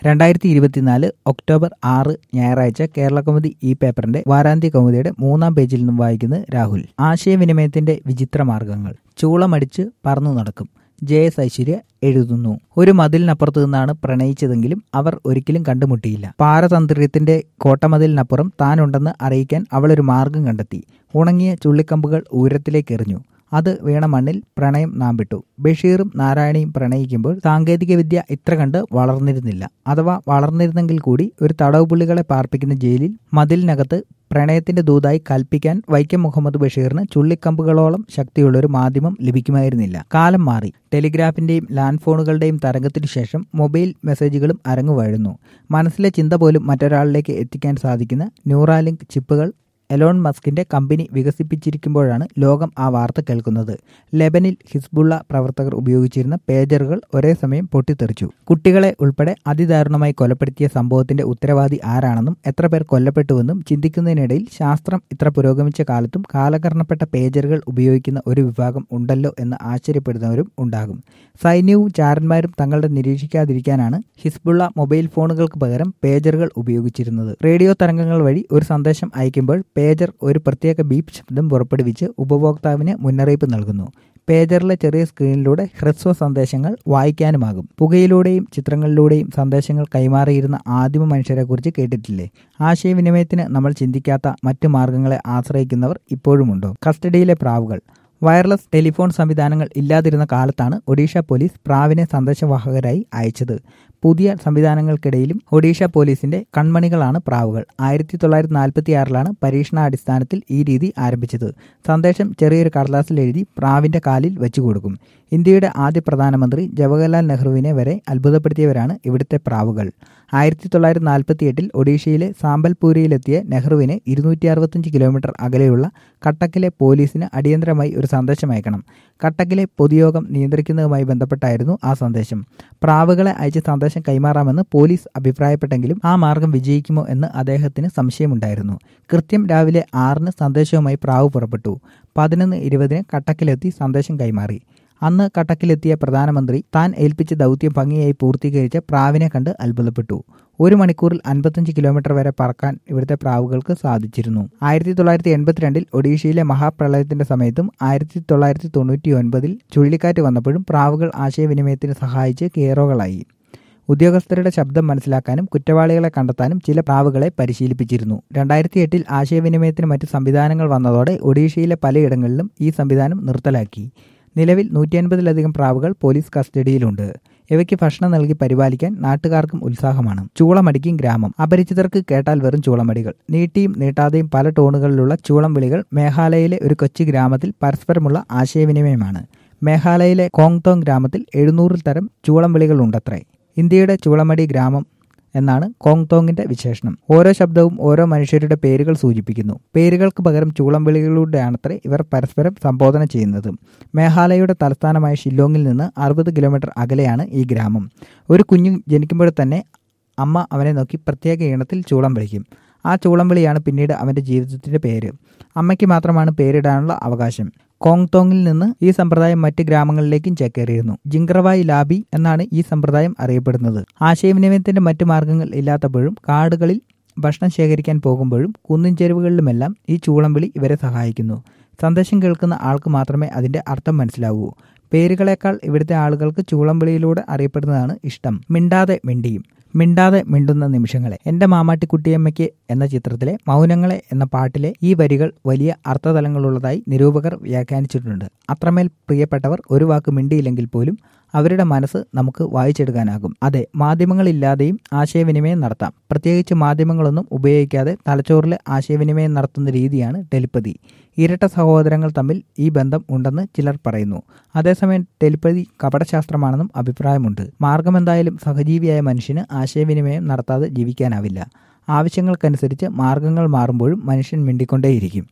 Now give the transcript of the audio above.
രണ്ടായിരത്തി ഇരുപത്തിനാല് ഒക്ടോബർ ആറ് ഞായറാഴ്ച കേരള കൗമുദി ഈ പേപ്പറിന്റെ വാരാന്ത്യ കൗമുദിയുടെ മൂന്നാം പേജിൽ നിന്നും വായിക്കുന്നത് രാഹുൽ ആശയവിനിമയത്തിന്റെ വിചിത്ര മാർഗങ്ങൾ ചൂളമടിച്ച് പറന്നു നടക്കും ജെ എസ് ഐശ്വര്യ എഴുതുന്നു ഒരു മതിലിനപ്പുറത്തു നിന്നാണ് പ്രണയിച്ചതെങ്കിലും അവർ ഒരിക്കലും കണ്ടുമുട്ടിയില്ല പാരതന്ത്രത്തിന്റെ കോട്ടമതിലിനപ്പുറം താനുണ്ടെന്ന് അറിയിക്കാൻ അവൾ ഒരു മാർഗം കണ്ടെത്തി ഉണങ്ങിയ ചുള്ളിക്കമ്പുകൾ ഉയരത്തിലേക്ക് എറിഞ്ഞു അത് വീണ മണ്ണിൽ പ്രണയം നാമ്പിട്ടു ബഷീറും നാരായണിയും പ്രണയിക്കുമ്പോൾ സാങ്കേതികവിദ്യ ഇത്ര കണ്ട് വളർന്നിരുന്നില്ല അഥവാ വളർന്നിരുന്നെങ്കിൽ കൂടി ഒരു തടവുപുള്ളികളെ പാർപ്പിക്കുന്ന ജയിലിൽ മതിലിനകത്ത് പ്രണയത്തിന്റെ ദൂതായി കൽപ്പിക്കാൻ വൈക്കം മുഹമ്മദ് ബഷീറിന് ചുള്ളിക്കമ്പുകളോളം ശക്തിയുള്ള ഒരു മാധ്യമം ലഭിക്കുമായിരുന്നില്ല കാലം മാറി ടെലിഗ്രാഫിന്റെയും ലാൻഡ് ഫോണുകളുടെയും തരംഗത്തിനു ശേഷം മൊബൈൽ മെസ്സേജുകളും അരങ്ങുവാഴുന്നു മനസ്സിലെ ചിന്ത പോലും മറ്റൊരാളിലേക്ക് എത്തിക്കാൻ സാധിക്കുന്ന ന്യൂറാലിങ്ക് ചിപ്പുകൾ എലോൺ മസ്കിന്റെ കമ്പനി വികസിപ്പിച്ചിരിക്കുമ്പോഴാണ് ലോകം ആ വാർത്ത കേൾക്കുന്നത് ലെബനിൽ ഹിസ്ബുള്ള പ്രവർത്തകർ ഉപയോഗിച്ചിരുന്ന പേജറുകൾ ഒരേ സമയം പൊട്ടിത്തെറിച്ചു കുട്ടികളെ ഉൾപ്പെടെ അതിദാരുണമായി കൊലപ്പെടുത്തിയ സംഭവത്തിന്റെ ഉത്തരവാദി ആരാണെന്നും എത്ര പേർ കൊല്ലപ്പെട്ടുവെന്നും ചിന്തിക്കുന്നതിനിടയിൽ ശാസ്ത്രം ഇത്ര പുരോഗമിച്ച കാലത്തും കാലകരണപ്പെട്ട പേജറുകൾ ഉപയോഗിക്കുന്ന ഒരു വിഭാഗം ഉണ്ടല്ലോ എന്ന് ആശ്ചര്യപ്പെടുന്നവരും ഉണ്ടാകും സൈന്യവും ചാരന്മാരും തങ്ങളുടെ നിരീക്ഷിക്കാതിരിക്കാനാണ് ഹിസ്ബുള്ള മൊബൈൽ ഫോണുകൾക്ക് പകരം പേജറുകൾ ഉപയോഗിച്ചിരുന്നത് റേഡിയോ തരംഗങ്ങൾ വഴി ഒരു സന്ദേശം അയക്കുമ്പോൾ പേജർ ഒരു പ്രത്യേക ബീപ്പ് ശബ്ദം പുറപ്പെടുവിച്ച് ഉപഭോക്താവിന് മുന്നറിയിപ്പ് നൽകുന്നു പേജറിലെ ചെറിയ സ്ക്രീനിലൂടെ ഹ്രസ്വ സന്ദേശങ്ങൾ വായിക്കാനുമാകും പുകയിലൂടെയും ചിത്രങ്ങളിലൂടെയും സന്ദേശങ്ങൾ കൈമാറിയിരുന്ന ആദിമ മനുഷ്യരെക്കുറിച്ച് കേട്ടിട്ടില്ലേ ആശയവിനിമയത്തിന് നമ്മൾ ചിന്തിക്കാത്ത മറ്റു മാർഗങ്ങളെ ആശ്രയിക്കുന്നവർ ഇപ്പോഴുമുണ്ടോ കസ്റ്റഡിയിലെ പ്രാവുകൾ വയർലെസ് ടെലിഫോൺ സംവിധാനങ്ങൾ ഇല്ലാതിരുന്ന കാലത്താണ് ഒഡീഷ പോലീസ് പ്രാവിനെ സന്ദേശവാഹകരായി അയച്ചത് പുതിയ സംവിധാനങ്ങൾക്കിടയിലും ഒഡീഷ പോലീസിന്റെ കൺമണികളാണ് പ്രാവുകൾ ആയിരത്തി തൊള്ളായിരത്തി നാൽപ്പത്തി ആറിലാണ് പരീക്ഷണാടിസ്ഥാനത്തിൽ ഈ രീതി ആരംഭിച്ചത് സന്ദേശം ചെറിയൊരു കടലാസിൽ എഴുതി പ്രാവിന്റെ കാലിൽ വെച്ചു കൊടുക്കും ഇന്ത്യയുടെ ആദ്യ പ്രധാനമന്ത്രി ജവഹർലാൽ നെഹ്റുവിനെ വരെ അത്ഭുതപ്പെടുത്തിയവരാണ് ഇവിടുത്തെ പ്രാവുകൾ ആയിരത്തി തൊള്ളായിരത്തി നാൽപ്പത്തി എട്ടിൽ ഒഡീഷയിലെ സാമ്പൽപൂരിയിലെത്തിയ നെഹ്റുവിന് ഇരുന്നൂറ്റി അറുപത്തഞ്ച് കിലോമീറ്റർ അകലെയുള്ള കട്ടക്കിലെ പോലീസിന് അടിയന്തരമായി ഒരു സന്ദേശം അയക്കണം കട്ടക്കിലെ പൊതുയോഗം നിയന്ത്രിക്കുന്നതുമായി ബന്ധപ്പെട്ടായിരുന്നു ആ സന്ദേശം പ്രാവുകളെ അയച്ച് സന്ദേശം കൈമാറാമെന്ന് പോലീസ് അഭിപ്രായപ്പെട്ടെങ്കിലും ആ മാർഗം വിജയിക്കുമോ എന്ന് അദ്ദേഹത്തിന് സംശയമുണ്ടായിരുന്നു കൃത്യം രാവിലെ ആറിന് സന്ദേശവുമായി പ്രാവ് പുറപ്പെട്ടു പതിനൊന്ന് ഇരുപതിന് കട്ടക്കിലെത്തി സന്ദേശം കൈമാറി അന്ന് കട്ടക്കിലെത്തിയ പ്രധാനമന്ത്രി താൻ ഏൽപ്പിച്ച ദൗത്യം ഭംഗിയായി പൂർത്തീകരിച്ച പ്രാവിനെ കണ്ട് അത്ഭുതപ്പെട്ടു ഒരു മണിക്കൂറിൽ അൻപത്തഞ്ച് കിലോമീറ്റർ വരെ പറക്കാൻ ഇവിടുത്തെ പ്രാവുകൾക്ക് സാധിച്ചിരുന്നു ആയിരത്തി തൊള്ളായിരത്തി എൺപത്തിരണ്ടിൽ ഒഡീഷയിലെ മഹാപ്രളയത്തിന്റെ സമയത്തും ആയിരത്തി തൊള്ളായിരത്തി തൊണ്ണൂറ്റി ഒൻപതിൽ ചുഴലിക്കാറ്റ് വന്നപ്പോഴും പ്രാവുകൾ ആശയവിനിമയത്തിന് സഹായിച്ച് കെയറോകളായി ഉദ്യോഗസ്ഥരുടെ ശബ്ദം മനസ്സിലാക്കാനും കുറ്റവാളികളെ കണ്ടെത്താനും ചില പ്രാവുകളെ പരിശീലിപ്പിച്ചിരുന്നു രണ്ടായിരത്തി എട്ടിൽ ആശയവിനിമയത്തിന് മറ്റ് സംവിധാനങ്ങൾ വന്നതോടെ ഒഡീഷയിലെ പലയിടങ്ങളിലും ഈ സംവിധാനം നിർത്തലാക്കി നിലവിൽ നൂറ്റി അൻപതിലധികം പ്രാവുകൾ പോലീസ് കസ്റ്റഡിയിലുണ്ട് ഇവയ്ക്ക് ഭക്ഷണം നൽകി പരിപാലിക്കാൻ നാട്ടുകാർക്കും ഉത്സാഹമാണ് ചൂളമടിക്കും ഗ്രാമം അപരിചിതർക്ക് കേട്ടാൽ വെറും ചൂളമടികൾ നീട്ടിയും നീട്ടാതെയും പല ടോണുകളിലുള്ള ചൂളം വിളികൾ മേഘാലയയിലെ ഒരു കൊച്ചു ഗ്രാമത്തിൽ പരസ്പരമുള്ള ആശയവിനിമയമാണ് മേഘാലയയിലെ കോങ്തോങ് ഗ്രാമത്തിൽ എഴുന്നൂറിൽ തരം ചൂളം വിളികൾ ഉണ്ടത്രേ ഇന്ത്യയുടെ ചൂളമടി ഗ്രാമം എന്നാണ് കോങ്തോങ്ങിന്റെ വിശേഷണം ഓരോ ശബ്ദവും ഓരോ മനുഷ്യരുടെ പേരുകൾ സൂചിപ്പിക്കുന്നു പേരുകൾക്ക് പകരം ചൂളം വിളികളിലൂടെയാണത്രേ ഇവർ പരസ്പരം സംബോധന ചെയ്യുന്നത് മേഘാലയയുടെ തലസ്ഥാനമായ ഷില്ലോങ്ങിൽ നിന്ന് അറുപത് കിലോമീറ്റർ അകലെയാണ് ഈ ഗ്രാമം ഒരു കുഞ്ഞു ജനിക്കുമ്പോൾ തന്നെ അമ്മ അവനെ നോക്കി പ്രത്യേക ഈണത്തിൽ ചൂളം വിളിക്കും ആ ചൂളം വിളിയാണ് പിന്നീട് അവന്റെ ജീവിതത്തിന്റെ പേര് അമ്മയ്ക്ക് മാത്രമാണ് പേരിടാനുള്ള അവകാശം കോങ്തോങ്ങിൽ നിന്ന് ഈ സമ്പ്രദായം മറ്റ് ഗ്രാമങ്ങളിലേക്കും ചേക്കേറിയിരുന്നു ജിങ്ക്രവായ് ലാബി എന്നാണ് ഈ സമ്പ്രദായം അറിയപ്പെടുന്നത് ആശയവിനിമയത്തിന്റെ മറ്റു മാർഗങ്ങൾ ഇല്ലാത്തപ്പോഴും കാടുകളിൽ ഭക്ഷണം ശേഖരിക്കാൻ പോകുമ്പോഴും കുന്നിൻ ചെരുവുകളിലുമെല്ലാം ഈ ചൂളംവിളി ഇവരെ സഹായിക്കുന്നു സന്ദേശം കേൾക്കുന്ന ആൾക്ക് മാത്രമേ അതിന്റെ അർത്ഥം മനസ്സിലാവൂ പേരുകളേക്കാൾ ഇവിടുത്തെ ആളുകൾക്ക് ചൂളംവിളിയിലൂടെ അറിയപ്പെടുന്നതാണ് ഇഷ്ടം മിണ്ടാതെ മിണ്ടിയും മിണ്ടാതെ മിണ്ടുന്ന നിമിഷങ്ങളെ എന്റെ മാമാട്ടിക്കുട്ടിയമ്മയ്ക്ക് എന്ന ചിത്രത്തിലെ മൗനങ്ങളെ എന്ന പാട്ടിലെ ഈ വരികൾ വലിയ അർത്ഥതലങ്ങളുള്ളതായി നിരൂപകർ വ്യാഖ്യാനിച്ചിട്ടുണ്ട് അത്രമേൽ പ്രിയപ്പെട്ടവർ ഒരു വാക്ക് മിണ്ടിയില്ലെങ്കിൽ പോലും അവരുടെ മനസ്സ് നമുക്ക് വായിച്ചെടുക്കാനാകും അതെ മാധ്യമങ്ങളില്ലാതെയും ആശയവിനിമയം നടത്താം പ്രത്യേകിച്ച് മാധ്യമങ്ങളൊന്നും ഉപയോഗിക്കാതെ തലച്ചോറിലെ ആശയവിനിമയം നടത്തുന്ന രീതിയാണ് ടെലിപ്പതി ഇരട്ട സഹോദരങ്ങൾ തമ്മിൽ ഈ ബന്ധം ഉണ്ടെന്ന് ചിലർ പറയുന്നു അതേസമയം ടെലിപ്പതി കപടശാസ്ത്രമാണെന്നും അഭിപ്രായമുണ്ട് മാർഗമെന്തായാലും സഹജീവിയായ മനുഷ്യന് ആശയവിനിമയം നടത്താതെ ജീവിക്കാനാവില്ല ആവശ്യങ്ങൾക്കനുസരിച്ച് മാർഗങ്ങൾ മാറുമ്പോഴും മനുഷ്യൻ മിണ്ടിക്കൊണ്ടേയിരിക്കും